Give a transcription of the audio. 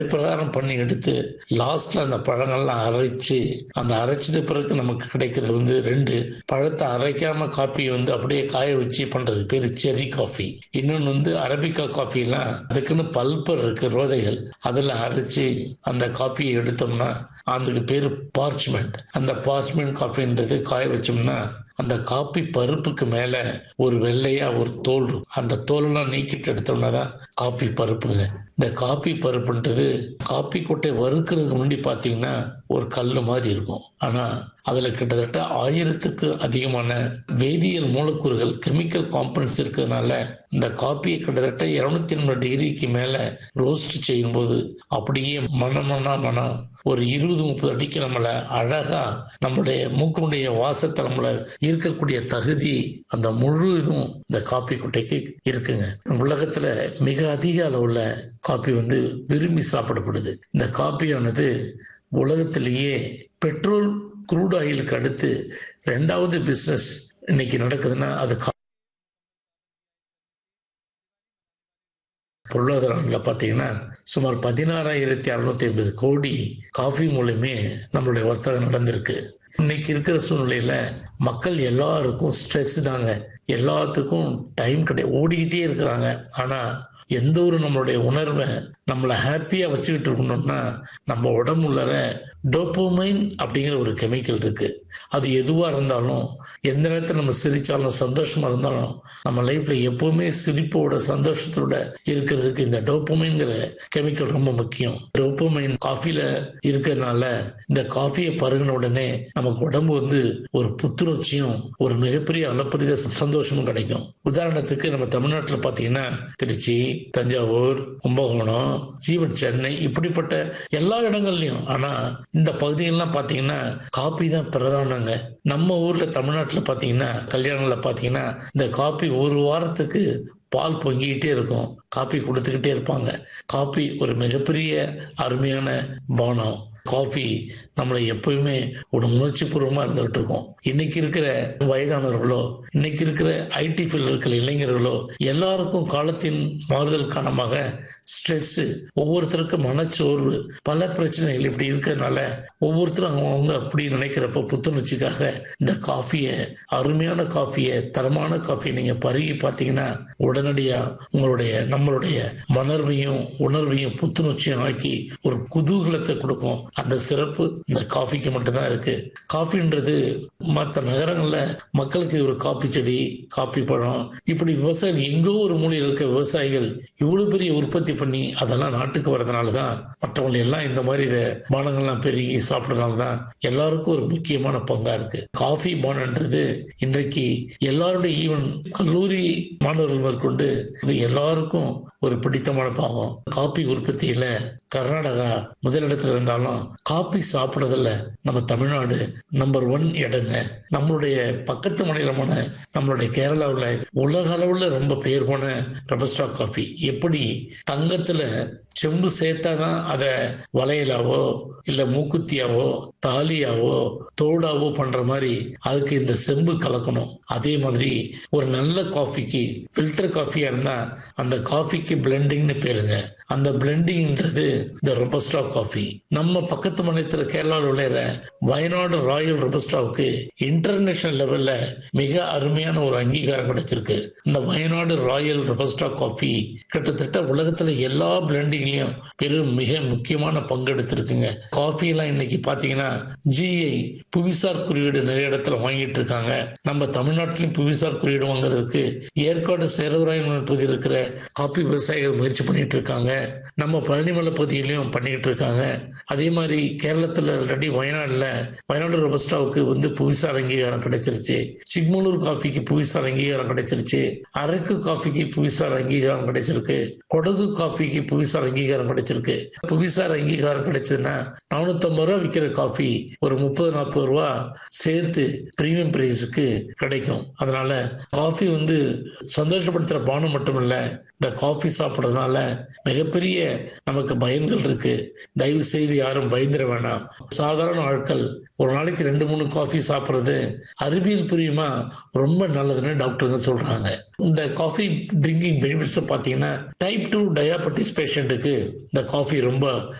பிரகாரம் பண்ணி எடுத்து லாஸ்ட்ல அந்த பழங்கள்லாம் அரைச்சு அந்த அரைச்சது பிறகு நமக்கு கிடைக்கிறது வந்து ரெண்டு பழத்தை அரைக்காம காப்பி வந்து அப்படியே காய வச்சு பண்றது பேரு செரி காஃபி இன்னொன்று வந்து அரபிக்கா காஃபிலாம் அதுக்குன்னு பல்பர் இருக்கு ரோதைகள் அதில் அரைச்சு அந்த காப்பியை எடுத்தோம்னா அதுக்கு பேரு பார்ச்மெண்ட் அந்த பார்ச்மெண்ட் காஃபின்றது காய வச்சோம்னா அந்த காப்பி பருப்புக்கு மேல ஒரு வெள்ளையா ஒரு தோல் இருக்கும். அந்த தோலெல்லாம் நீக்கிட்டு எடுத்தோம்னா தான் காப்பி பருப்புங்க இந்த காப்பி பருப்புன்றது காப்பி கொட்டை வறுக்கிறதுக்கு முன்னாடி பார்த்தீங்கன்னா ஒரு கல் மாதிரி இருக்கும் ஆனா அதுல கிட்டத்தட்ட ஆயிரத்துக்கு அதிகமான வேதியியல் மூலக்கூறுகள் கெமிக்கல் காம்பனன்ட்ஸ் இருக்கிறதுனால இந்த காப்பியை கிட்டத்தட்ட இருநூத்தி எண்பது டிகிரிக்கு மேல ரோஸ்ட் செய்யும்போது அப்படியே மனமனா மனம் ஒரு இருபது முப்பது அடிக்கு நம்மளை அழகா நம்மளுடைய மூக்கினுடைய வாசத்தை நம்மளை ஈர்க்கக்கூடிய தகுதி அந்த முழு இதுவும் இந்த காப்பி கொட்டைக்கு இருக்குங்க உலகத்துல மிக அதிக அளவுல காப்பி வந்து விரும்பி சாப்பிடப்படுது இந்த காப்பியானது உலகத்திலேயே பெட்ரோல் குரூட் ஆயிலுக்கு அடுத்து ரெண்டாவது பிசினஸ் இன்னைக்கு நடக்குதுன்னா அது கா- பொருளாதாரத்தில் பார்த்தீங்கன்னா சுமார் பதினாறாயிரத்தி அறுநூத்தி ஐம்பது கோடி காஃபி மூலமே நம்மளுடைய வர்த்தகம் நடந்திருக்கு இன்னைக்கு இருக்கிற சூழ்நிலையில மக்கள் எல்லாருக்கும் ஸ்ட்ரெஸ் தாங்க எல்லாத்துக்கும் டைம் கிடையாது ஓடிக்கிட்டே இருக்கிறாங்க ஆனா எந்த ஒரு நம்மளுடைய உணர்வை நம்மளை ஹாப்பியா வச்சுக்கிட்டு இருக்கணும்னா நம்ம உடம்புல டோப்போமைன் அப்படிங்கிற ஒரு கெமிக்கல் இருக்கு அது எதுவா இருந்தாலும் எந்த நேரத்தில் நம்ம சிரிச்சாலும் சந்தோஷமா இருந்தாலும் நம்ம லைஃப்ல எப்பவுமே சிரிப்போட சந்தோஷத்தோட இருக்கிறதுக்கு இந்த டோப்போமைன்கிற கெமிக்கல் ரொம்ப முக்கியம் டோப்போமைன் காஃபில இருக்கிறதுனால இந்த காஃபியை பருகின உடனே நமக்கு உடம்பு வந்து ஒரு புத்துணர்ச்சியும் ஒரு மிகப்பெரிய அளப்பரிய சந்தோஷமும் கிடைக்கும் உதாரணத்துக்கு நம்ம தமிழ்நாட்டில் பார்த்தீங்கன்னா திருச்சி தஞ்சாவூர் கும்பகோணம் ஜீவன் சென்னை இப்படிப்பட்ட எல்லா இடங்கள்லயும் ஆனா இந்த பகுதிகள்லாம் பாத்தீங்கன்னா காப்பி தான் பிரதானங்க நம்ம ஊர்ல தமிழ்நாட்டுல பாத்தீங்கன்னா கல்யாணங்கள்ல பாத்தீங்கன்னா இந்த காப்பி ஒரு வாரத்துக்கு பால் பொங்கிக்கிட்டே இருக்கும் காப்பி கொடுத்துக்கிட்டே இருப்பாங்க காப்பி ஒரு மிகப்பெரிய அருமையான பானம் காஃபி நம்மளை எப்பயுமே ஒரு உணர்ச்சி பூர்வமா இருந்துகிட்டு இருக்கோம் இன்னைக்கு இருக்கிற வயதானவர்களோ இன்னைக்கு இருக்கிற ஐடி ஃபீல்டு இருக்கிற இளைஞர்களோ எல்லாருக்கும் காலத்தின் மாறுதல் காரணமாக ஸ்ட்ரெஸ் ஒவ்வொருத்தருக்கும் மனச்சோர்வு பல பிரச்சனைகள் இப்படி இருக்கிறதுனால ஒவ்வொருத்தரும் அவங்க அப்படி நினைக்கிறப்ப புத்துணர்ச்சிக்காக இந்த காஃபியை அருமையான காஃபியை தரமான காஃபியை நீங்க பருகி பார்த்தீங்கன்னா உடனடியா உங்களுடைய நம்மளுடைய மணர்வையும் உணர்வையும் புத்துணர்ச்சியும் ஆக்கி ஒரு குதூகலத்தை கொடுக்கும் அந்த சிறப்பு இந்த காஃபிக்கு மட்டும்தான் இருக்கு காஃபின்றது மற்ற நகரங்கள்ல மக்களுக்கு ஒரு காப்பி செடி காப்பி பழம் இப்படி விவசாயிகள் எங்கோ ஒரு மூலையில் இருக்க விவசாயிகள் இவ்வளவு பெரிய உற்பத்தி பண்ணி அதெல்லாம் நாட்டுக்கு வரதுனால தான் மற்றவங்க எல்லாம் இந்த மாதிரி இதை பானங்கள்லாம் பெருகி சாப்பிட்றதுனால தான் எல்லாருக்கும் ஒரு முக்கியமான பங்கா இருக்கு காஃபி பானன்றது இன்றைக்கு எல்லாருடைய ஈவன் கல்லூரி மாணவர்கள் மேற்கொண்டு இது எல்லாருக்கும் ஒரு பிடித்தமான பாகம் காப்பி உற்பத்தியில கர்நாடகா முதலிடத்துல இருந்தாலும் காப்பி சாப்பிடுறதுல நம்ம தமிழ்நாடு நம்பர் ஒன் இடங்க நம்மளுடைய பக்கத்து மாநிலமான நம்மளுடைய கேரளாவில் உலக அளவுல ரொம்ப பெயர் போன ரபஸ்டா காஃபி எப்படி தங்கத்துல செம்பு சேர்த்தாதான் அதை வளையலாவோ இல்ல மூக்குத்தியாவோ தாலியாவோ தோடாவோ பண்ற மாதிரி அதுக்கு இந்த செம்பு கலக்கணும் அதே மாதிரி ஒரு நல்ல காஃபிக்கு ஃபில்டர் காஃபியா இருந்தா அந்த காஃபிக்கு பிளெண்டிங்னு பேருங்க அந்த பிளெண்டிங்ன்றது இந்த ரொபஸ்டா காஃபி நம்ம பக்கத்து மாநிலத்தில் கேரளாவில் விளையிற வயநாடு ராயல் ரொபஸ்டாவுக்கு இன்டர்நேஷனல் லெவல்ல மிக அருமையான ஒரு அங்கீகாரம் கிடைச்சிருக்கு இந்த வயநாடு ராயல் ரொபஸ்டா காஃபி கிட்டத்தட்ட உலகத்துல எல்லா பிளெண்டிங்லயும் பெரும் மிக முக்கியமான பங்கெடுத்திருக்குங்க காஃபி எல்லாம் இன்னைக்கு பாத்தீங்கன்னா ஜிஐ புவிசார் குறியீடு நிறைய இடத்துல வாங்கிட்டு இருக்காங்க நம்ம தமிழ்நாட்டிலும் புவிசார் குறியீடு வாங்குறதுக்கு ஏற்காடு சேரதுராயன் பகுதியில் இருக்கிற காப்பி விவசாயிகள் முயற்சி பண்ணிட்டு இருக்காங்க நம்ம பழனிமலை பகுதியிலையும் பண்ணிட்டு இருக்காங்க அதே மாதிரி கேரளத்துல ஆல்ரெடி வயநாடுல வயநாடு ரொபஸ்டாவுக்கு வந்து புவிசார் அங்கீகாரம் கிடைச்சிருச்சு சிக்மலூர் காஃபிக்கு புவிசார் அங்கீகாரம் கிடைச்சிருச்சு அரக்கு காஃபிக்கு புவிசார் அங்கீகாரம் கிடைச்சிருக்கு கொடகு காஃபிக்கு புவிசார் அங்கீகாரம் கிடைச்சிருக்கு புவிசார் அங்கீகாரம் கிடைச்சதுன்னா நானூத்தம்பது ரூபா விற்கிற காஃபி ஒரு முப்பது நாற்பது ரூபா சேர்த்து பிரீமியம் பிரைஸுக்கு கிடைக்கும் அதனால காஃபி வந்து சந்தோஷப்படுத்துற பானம் மட்டும் இல்ல இந்த காஃபி சாப்பிட்றதுனால மிகப்பெரிய நமக்கு பயன்கள் இருக்கு தயவு செய்து யாரும் பயந்துட வேணாம் சாதாரண ஆட்கள் ஒரு நாளைக்கு ரெண்டு மூணு காஃபி சாப்பிட்றது அறிவியல் புரியுமா ரொம்ப நல்லதுன்னு டாக்டருங்க சொல்றாங்க இந்த காஃபி ட்ரிங்கிங் பெனிஃபிட்ஸ் பார்த்தீங்கன்னா டைப் டூ டயாபட்டிஸ் பேஷண்ட்டுக்கு இந்த காஃபி ரொம்ப